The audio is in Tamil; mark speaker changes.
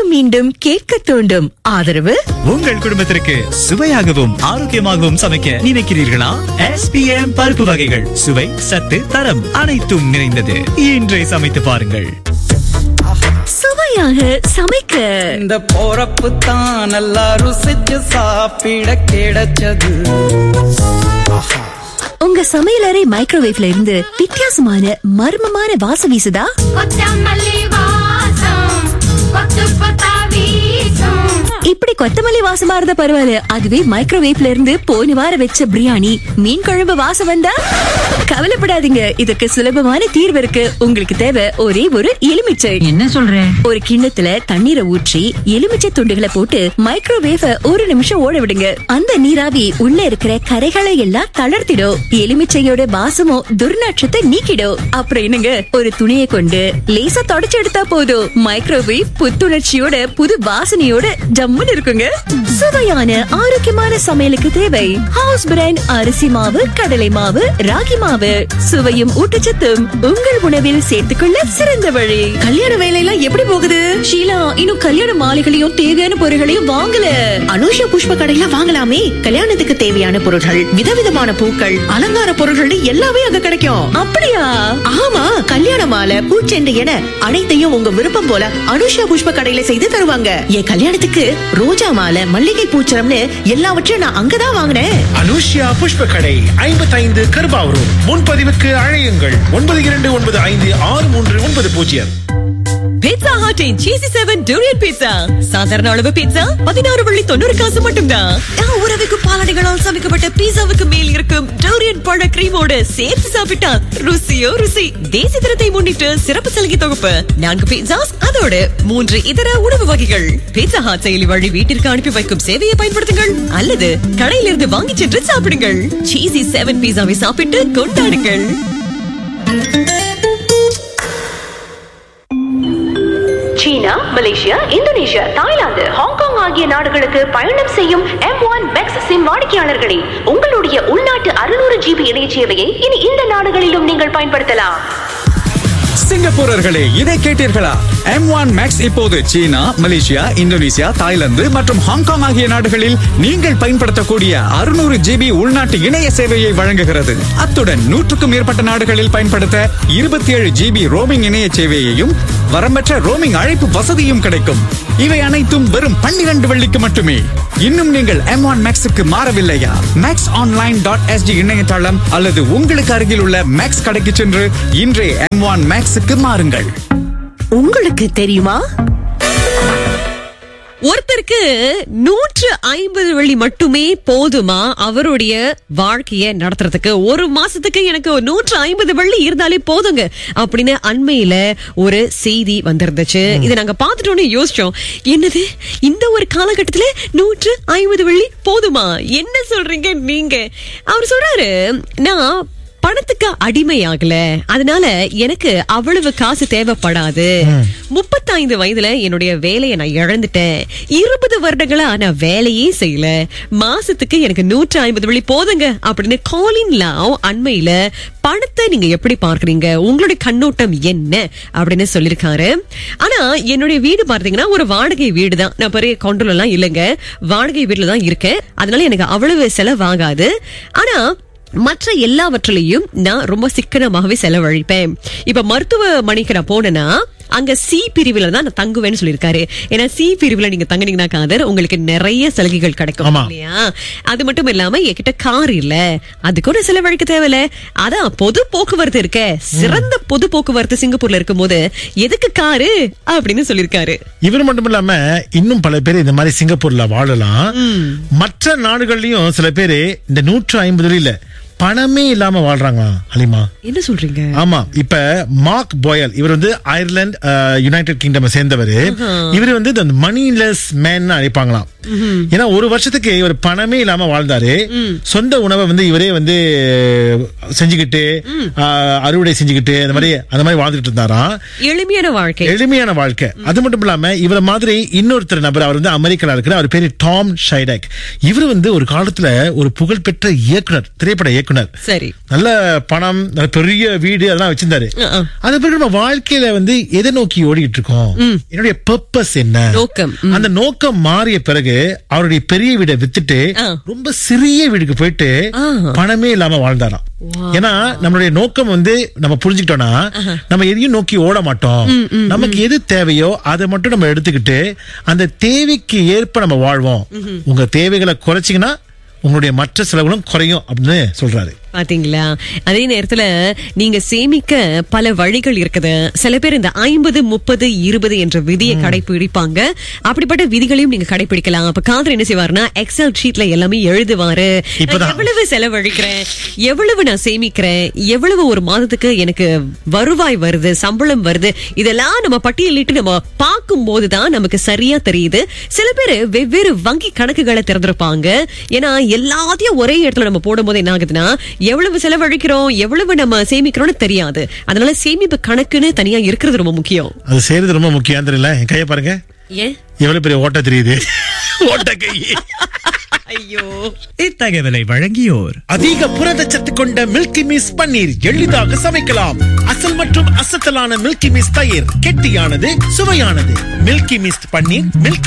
Speaker 1: மீண்டும் கேட்க தூண்டும் ஆதரவு
Speaker 2: உங்கள் குடும்பத்திற்கு சுவையாகவும் ஆரோக்கியமாகவும் சமைக்க நினைக்கிறீர்களா எஸ்பிஎம் பருப்பு வகைகள் சுவை சத்து தரம் அனைத்தும் நிறைந்தது இன்றே சமைத்து பாருங்கள்
Speaker 1: சுவையாக சமைக்க
Speaker 3: இந்த போறப்பு தான் நல்லா ருசிச்சு சாப்பிட கிடைச்சது
Speaker 1: உங்க சமையலறை மைக்ரோவேவ்ல இருந்து வித்தியாசமான மர்மமான வாசம் வீசுதா
Speaker 4: கொத்தமல்லி வாசம் கொத்து கொத்தா வீசும்
Speaker 1: இப்படி கொத்தமல்லி வாசமா இருந்தா பரவாயில்ல அதுவே மைக்ரோவேவ்ல இருந்து போன வாரம் வச்ச பிரியாணி மீன் குழம்பு வாசம் வந்தா கவலைப்படாதீங்க இதுக்கு சுலபமான தீர்வு இருக்கு உங்களுக்கு தேவை ஒரே ஒரு எலுமிச்சை
Speaker 5: என்ன சொல்ற
Speaker 1: ஒரு கிண்ணத்துல தண்ணீரை ஊற்றி எலுமிச்சை துண்டுகளை போட்டு மைக்ரோவேவ ஒரு நிமிஷம் ஓட விடுங்க அந்த நீராவி உள்ள இருக்கிற கரைகளை எல்லாம் தளர்த்திடும் எலுமிச்சையோட வாசமும் துர்நாற்றத்தை நீக்கிடும் அப்புறம் என்னங்க ஒரு துணியை கொண்டு லேசா தொடச்சு எடுத்தா போதும் மைக்ரோவேவ் புத்துணர்ச்சியோட புது வாசனையோட ஜம்முன்னு இருக்குங்க சுவையான ஆரோக்கியமான சமையலுக்கு தேவை ஹவுஸ் பிராண்ட் அரிசி மாவு கடலை மாவு ராகி மாவு சுவையும் ஊட்டச்சத்தும் உங்கள் உணவில் சேர்த்துக்கொள்ள சிறந்த வழி கல்யாண வேலையெல்லாம் எப்படி போகுது ஷீலா இன்னும் கல்யாண மாலைகளையும் தேவையான பொருட்களையும் வாங்கல
Speaker 6: அனுஷா புஷ்ப கடையில வாங்கலாமே கல்யாணத்துக்கு தேவையான பொருட்கள் விதவிதமான பூக்கள் அலங்கார பொருட்கள் எல்லாமே அங்க கிடைக்கும்
Speaker 1: அப்படியா
Speaker 6: ஆமா கல்யாண மாலை பூச்செண்டு என அனைத்தையும் உங்க விருப்பம் போல அனுஷா புஷ்ப கடையில செய்து தருவாங்க என் கல்யாணத்துக்கு ரோஜா மாலை மல்லிகை பூச்சரம்னு எல்லாவற்றையும் நான் அங்கதான் வாங்கினேன்
Speaker 7: அனுஷ்யா புஷ்ப கடை ஐம்பத்தைந்து கருபாவூர் முன்பதிவுக்கு அழையுங்கள் ஒன்பது இரண்டு ஒன்பது ஐந்து ஆறு மூன்று ஒன்பது பூஜ்ஜியம்
Speaker 8: பீட்சா ஹாட்டின் சீசி செவன் டூரியன் பீட்சா சாதாரண அளவு பீட்சா பதினாறு வள்ளி தொண்ணூறு காசு மட்டும்தான் நான் உறவுக்கு பாலடைகளால் சமைக்கப்பட்ட பீட்சாவுக்கு மேல் இருக்கும் டூரியன் பழ கிரீமோடு சேர்த்து சாப்பிட்டா ருசியோ ருசி தேசி தினத்தை முன்னிட்டு சிறப்பு சலுகை தொகுப்பு நான்கு பீட்சாஸ் அதோடு மூன்று இதர உணவு வகைகள் பீட்சா ஹாட் செயலி வழி வீட்டிற்கு அனுப்பி வைக்கும் சேவையை பயன்படுத்துங்கள் அல்லது கடையிலிருந்து வாங்கி சென்று சாப்பிடுங்கள் சீசி செவன் பீட்சாவை சாப்பிட்டு கொண்டாடுங்கள்
Speaker 6: சீனா மலேசியா இந்தோனேஷியா தாய்லாந்து ஹாங்காங் ஆகிய நாடுகளுக்கு பயணம் செய்யும் எம் ஒன் மேக்ஸ் சிம் வாடிக்கையாளர்களே உங்களுடைய உள்நாட்டு அறுநூறு ஜிபி இணைய சேவையை இனி இந்த நாடுகளிலும் நீங்கள் பயன்படுத்தலாம்
Speaker 9: சிங்கப்பூரர்களே இதை கேட்டீர்களா எம் ஒன் மேக்ஸ் இப்போது சீனா மலேசியா இந்தோனேசியா தாய்லாந்து மற்றும் ஹாங்காங் ஆகிய நாடுகளில் நீங்கள் பயன்படுத்தக்கூடிய அறுநூறு ஜிபி உள்நாட்டு இணைய சேவையை வழங்குகிறது அத்துடன் நூற்றுக்கும் மேற்பட்ட நாடுகளில் பயன்படுத்த இருபத்தி ஏழு ஜிபி ரோமிங் இணைய சேவையையும் வரம்பற்ற ரோமிங் அழைப்பு வசதியும் கிடைக்கும் இவை அனைத்தும் வெறும் பன்னிரண்டு வெள்ளிக்கு மட்டுமே இன்னும் நீங்கள் எம் ஒன் மேக்ஸுக்கு மாறவில்லையா மேக்ஸ் ஆன்லைன் டாட் எஸ்டி இணையதளம் அல்லது உங்களுக்கு அருகில் உள்ள மேக்ஸ் கடைக்கு சென்று இன்றே எம் ஒன் மேக்ஸுக்கு மாறுங்கள்
Speaker 6: உங்களுக்கு தெரியுமா
Speaker 8: ஒருத்தருக்கு நூற்று ஐம்பது வெள்ளி மட்டுமே போதுமா அவருடைய வாழ்க்கைய நடத்துறதுக்கு ஒரு மாசத்துக்கு எனக்கு நூற்று ஐம்பது வெள்ளி இருந்தாலே போதுங்க அப்படின்னு அண்மையில ஒரு செய்தி வந்திருந்துச்சு இதை நாங்க பார்த்துட்டோன்னு யோசிச்சோம் என்னது இந்த ஒரு காலகட்டத்துல நூற்று ஐம்பது வெள்ளி போதுமா என்ன சொல்றீங்க நீங்க அவர் சொல்றாரு நான் பணத்துக்கு அடிமையாகல அதனால எனக்கு அவ்வளவு காசு தேவைப்படாது முப்பத்தைந்து வயதுல என்னுடைய வேலையை நான் இழந்துட்டேன் இருபது வருடங்களா நான் வேலையே செய்யல மாசத்துக்கு எனக்கு நூற்று ஐம்பது வழி போதுங்க அப்படின்னு காலின் லாவ் அண்மையில பணத்தை நீங்க எப்படி பார்க்கறீங்க உங்களுடைய கண்ணோட்டம் என்ன அப்படின்னு சொல்லிருக்காரு ஆனா என்னுடைய வீடு பார்த்தீங்கன்னா ஒரு வாடகை வீடு தான் நான் பெரிய கவுண்டர்ல எல்லாம் இல்லைங்க வாடகை வீட்டுல தான் இருக்கேன் அதனால எனக்கு அவ்வளவு செலவாகாது ஆனா மற்ற எல்லாவற்றிலையும் நான் ரொம்ப சிக்கனமாகவே செலவழிப்பேன் இப்ப மருத்துவமனைக்கு நான் போனேன்னா அங்க சி பிரிவுல தான் நான் தங்குவேன்னு சொல்லியிருக்காரு ஏன்னா சி பிரிவுல நீங்க தங்குனீங்கன்னா காதர் உங்களுக்கு நிறைய சலுகைகள் கிடைக்கும்
Speaker 7: ஆமா.
Speaker 8: இல்லையா அது மட்டும் இல்லாம என்கிட்ட கார் இல்ல அது கூட செலவழிக்க தேவையில்ல அதான் பொது போக்குவரத்து இருக்க சிறந்த பொது போக்குவரத்து சிங்கப்பூர்ல இருக்கும்போது எதுக்கு காரு அப்படின்னு சொல்லியிருக்காரு
Speaker 7: இவர் மட்டும் இல்லாம இன்னும் பல பேர் இந்த மாதிரி சிங்கப்பூர்ல வாழலாம் மற்ற நாடுகள்லயும் சில பேர் இந்த நூற்று ஐம்பது இல்ல பணமே இல்லாம வாழ்றாங்க அலிமா
Speaker 8: என்ன சொல்றீங்க
Speaker 7: ஆமா இப்ப மார்க் போயல் இவர் வந்து அயர்லாந்து யுனைடெட் கிங்டம் சேர்ந்தவர் இவர் வந்து இந்த மணிலெஸ் மேன் அழைப்பாங்களாம் ஏன்னா ஒரு வருஷத்துக்கு இவர் பணமே இல்லாம வாழ்ந்தாரு சொந்த உணவை வந்து இவரே வந்து செஞ்சுக்கிட்டு ஆஹ், அறுவடை செஞ்சுக்கிட்டு அந்த மாதிரி அந்த மாதிரி வாழ்ந்துட்டு இருந்தாராம்
Speaker 8: எளிமையான வாழ்க்கை
Speaker 7: எளிமையான வாழ்க்கை அது மட்டும் இல்லாம இவர மாதிரி இன்னொருத்தர் நபர் அவர் வந்து அமெரிக்கால இருக்கிற அவர் பேரு டாம் ஷைடக் இவர் வந்து ஒரு காலத்துல ஒரு புகழ்பெற்ற இயக்குனர் திரைப்பட இயக்குனர் இயக்குனர்
Speaker 8: சரி
Speaker 7: நல்ல பணம் நல்ல பெரிய வீடு அதெல்லாம் வச்சிருந்தாரு
Speaker 8: அஹ், அஹ்.
Speaker 7: அது பிறகு நம்ம வாழ்க்கையில வந்து எதை நோக்கி ஓடிட்டு இருக்கோம் என்னுடைய பர்பஸ் என்ன
Speaker 8: நோக்கம், ம்.
Speaker 7: அந்த நோக்கம் மாறிய பிறகு அவருடைய பெரிய வீடை வித்துட்டு
Speaker 8: ஆ.
Speaker 7: ரொம்ப சிறிய வீடுக்கு போயிட்டு
Speaker 8: ஆ.
Speaker 7: பணமே இல்லாம வாழ்ந்தாராம் ஏன்னா நம்மளுடைய நோக்கம் வந்து நம்ம புரிஞ்சுக்கிட்டோம்னா நம்ம எதையும் நோக்கி ஓட மாட்டோம் நமக்கு எது தேவையோ அதை மட்டும் நம்ம எடுத்துக்கிட்டு அந்த தேவைக்கு ஏற்ப நம்ம வாழ்வோம் உங்க தேவைகளை குறைச்சிங்கன்னா உங்களுடைய மற்ற செலவுகளும் குறையும் அப்படின்னு சொல்றாரு
Speaker 8: பாத்தீங்களா அதே நேரத்துல நீங்க சேமிக்க பல வழிகள் இருக்குது சில பேர் இந்த ஐம்பது முப்பது இருபது என்ற விதியை கடைபிடிப்பாங்க அப்படிப்பட்ட விதிகளையும் நீங்க கடைபிடிக்கலாம் அப்ப காதர் என்ன செய்வாருன்னா எக்ஸல் ஷீட்ல எல்லாமே எழுதுவாரு நான்
Speaker 7: இப்பதான்.
Speaker 8: எவ்வளவு செலவழிக்கிறேன் எவ்வளவு நான் சேமிக்கிறேன் எவ்வளவு ஒரு மாதத்துக்கு எனக்கு வருவாய் வருது சம்பளம் வருது இதெல்லாம் நம்ம பட்டியலிட்டு நம்ம பார்க்கும் போதுதான் நமக்கு சரியா தெரியுது சில பேர் வெவ்வேறு வங்கி கணக்குகளை திறந்திருப்பாங்க ஏன்னா எல்லாத்தையும் ஒரே இடத்துல நம்ம போடும்போது என்ன ஆகுதுன்னா எவ்வளவு செலவழிக்கிறோம் எவ்வளவு நம்ம சேமிக்கிறோம்னு தெரியாது அதனால சேமிப்பு கணக்குன்னு தனியா இருக்கிறது ரொம்ப முக்கியம்
Speaker 7: அது செய்யறது ரொம்ப முக்கியம் தெரியல என் கையை பாருங்க
Speaker 8: ஏன்
Speaker 7: எவ்வளவு பெரிய ஓட்ட தெரியுது ஓட்ட கை
Speaker 8: ஐயோ
Speaker 2: இத்தகவலை வழங்கியோர்
Speaker 7: அதிக புரதச்சத்து கொண்ட மில்கி மிஸ் பன்னீர் எளிதாக சமைக்கலாம் அசல் மற்றும் அசத்தலான மில்கி மிஸ் தயிர் கெட்டியானது சுவையானது மில்கி மிஸ் பன்னீர் மில்கி